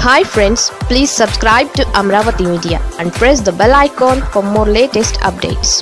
hi friends please subscribe to Amaravati media and press the bell icon for more latest updates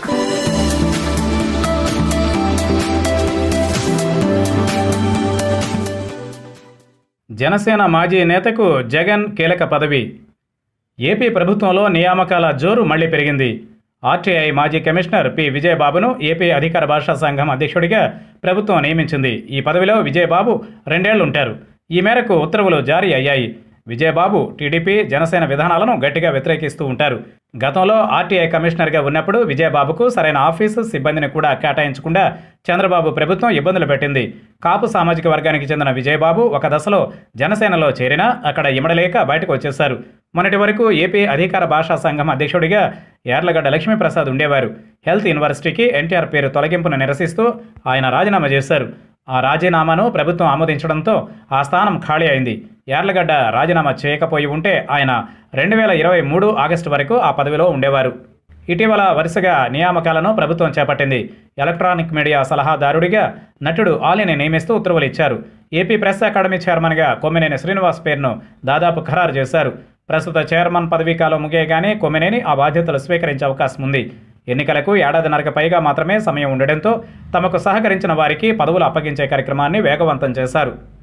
Janasena మాజీ నేతకు జగన్ కీలక పదవి AP ప్రభుత్వంలో నియామకాల జోరు మళ్లీ పెరిగింది ఆర్టీఐ మాజీ కమిషనర్ పి విజయబాబును ఏపీ అధికార భాషా సంఘం అధ్యక్షుడిగా ప్రభుత్వం నియమించింది ఈ పదవిలో విజయబాబు రెండేళ్లు ఉంటారు ఈ మేరకు ఉత్తర్వులు జారీ అయ్యాయి విజయబాబు టీడీపీ జనసేన విధానాలను గట్టిగా వ్యతిరేకిస్తూ ఉంటారు గతంలో ఆర్టీఐ కమిషనర్గా ఉన్నప్పుడు విజయబాబుకు సరైన ఆఫీసు సిబ్బందిని కూడా కేటాయించకుండా చంద్రబాబు ప్రభుత్వం ఇబ్బందులు పెట్టింది కాపు సామాజిక వర్గానికి చెందిన విజయబాబు ఒక దశలో జనసేనలో చేరినా అక్కడ ఇమడలేక బయటకు వచ్చేశారు మొన్నటి వరకు ఏపీ అధికార భాషా సంఘం అధ్యక్షుడిగా యార్లగడ్డ లక్ష్మీప్రసాద్ ఉండేవారు హెల్త్ యూనివర్సిటీకి ఎన్టీఆర్ పేరు తొలగింపును నిరసిస్తూ ఆయన రాజీనామా చేశారు ఆ రాజీనామాను ప్రభుత్వం ఆమోదించడంతో ఆ స్థానం ఖాళీ అయింది యార్లగడ్డ రాజీనామా చేయకపోయి ఉంటే ఆయన రెండు వేల ఇరవై మూడు ఆగస్టు వరకు ఆ పదవిలో ఉండేవారు ఇటీవల వరుసగా నియామకాలను ప్రభుత్వం చేపట్టింది ఎలక్ట్రానిక్ మీడియా సలహాదారుడిగా నటుడు ఆలిని నియమిస్తూ ఉత్తర్వులు ఇచ్చారు ఏపీ ప్రెస్ అకాడమీ చైర్మన్గా కొమ్మినేని శ్రీనివాస్ పేరును దాదాపు ఖరారు చేశారు ప్రస్తుత చైర్మన్ పదవీ కాలం ముగియగానే కొమ్మినేని ఆ బాధ్యతలు స్వీకరించే అవకాశం ఉంది ఎన్నికలకు ఏడాదిన్నరకు పైగా మాత్రమే సమయం ఉండడంతో తమకు సహకరించిన వారికి పదవులు అప్పగించే కార్యక్రమాన్ని వేగవంతం చేశారు